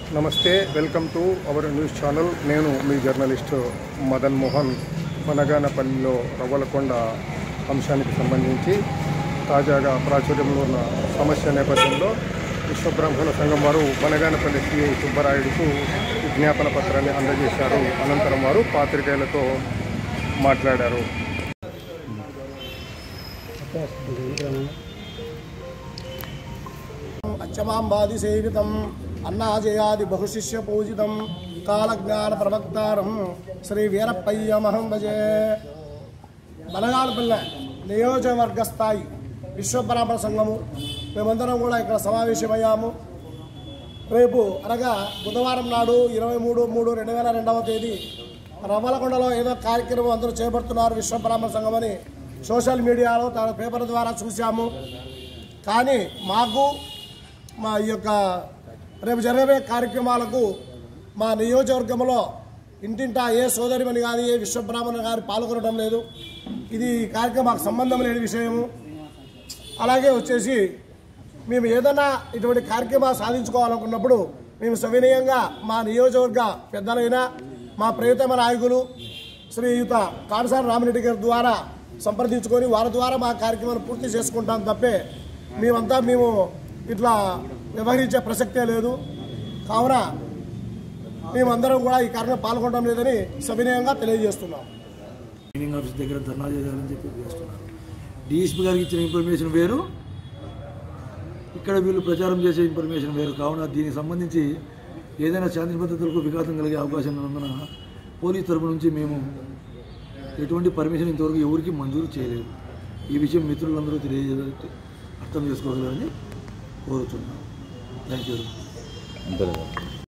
నమస్తే welcome to our news channel నేను మీ జర్నలిస్ట్ మదన్ మోహన్ మనగానపల్లిలో రవ్వలకొండ అంశానికి సంబంధించి తాజాగా ప్రాచుర్యంలో ఉన్న సమస్య నేపథ్యంలో విశ్వబ్రాహ్మణ సంఘం వారు మనగానపల్లి సిఐ సుబ్బరాయుడుకు విజ్ఞాపన పత్రాన్ని అందజేశారు అనంతరం వారు పాత్రికేయులతో మాట్లాడారు అచ్చమాంబాది సేవితం అన్నాజయాది బహుశిష్య పూజితం కాలజ్ఞాన ప్రవక్తారం శ్రీ వీరప్పయ్యమహం భజే బలగాలపల్లె నియోజకవర్గ స్థాయి విశ్వబ్రాహ్మణ సంఘము మేమందరం కూడా ఇక్కడ సమావేశమయ్యాము రేపు అనగా బుధవారం నాడు ఇరవై మూడు మూడు రెండు వేల రెండవ తేదీ రవ్వలకొండలో ఏదో కార్యక్రమం అందరూ చేపడుతున్నారు విశ్వబ్రాహ్మణ సంఘం అని సోషల్ మీడియాలో తన పేపర్ ద్వారా చూసాము కానీ మాకు మా ఈ యొక్క రేపు జరగబోయే కార్యక్రమాలకు మా నియోజకవర్గంలో ఇంటింటా ఏ సోదరిమని కానీ ఏ విశ్వబ్రాహ్మణ గారి పాల్గొనడం లేదు ఇది ఈ కార్యక్రమం మాకు సంబంధం లేని విషయము అలాగే వచ్చేసి మేము ఏదైనా ఇటువంటి కార్యక్రమాలు సాధించుకోవాలనుకున్నప్పుడు మేము సవినయంగా మా నియోజకవర్గ పెద్దలైన మా ప్రియతమ నాయకులు శ్రీయుత కాడసాని రామిరెడ్డి గారి ద్వారా సంప్రదించుకొని వారి ద్వారా మా కార్యక్రమాన్ని పూర్తి చేసుకుంటాం తప్పే మేమంతా మేము ఇట్లా వ్యవహరించే ప్రసక్తే లేదు కావున మేమందరం కూడా ఈ కార్యక్రమం పాల్గొనడం లేదని సవినయంగా తెలియజేస్తున్నాం ట్రైనింగ్ ఆఫీస్ దగ్గర ధర్నా చేయాలని చెప్పి చేస్తున్నారు డిఎస్పీ గారికి ఇచ్చిన ఇన్ఫర్మేషన్ వేరు ఇక్కడ వీళ్ళు ప్రచారం చేసే ఇన్ఫర్మేషన్ వేరు కావున దీనికి సంబంధించి ఏదైనా శాంతి భద్రతలకు విఘాతం కలిగే అవకాశం ఉన్నందున పోలీస్ తరపు నుంచి మేము ఎటువంటి పర్మిషన్ ఇంతవరకు ఎవరికి మంజూరు చేయలేదు ఈ విషయం మిత్రులందరూ తెలియజే అర్థం చేసుకోగలరని కోరుతున్నాను థ్యాంక్ యూ అంతే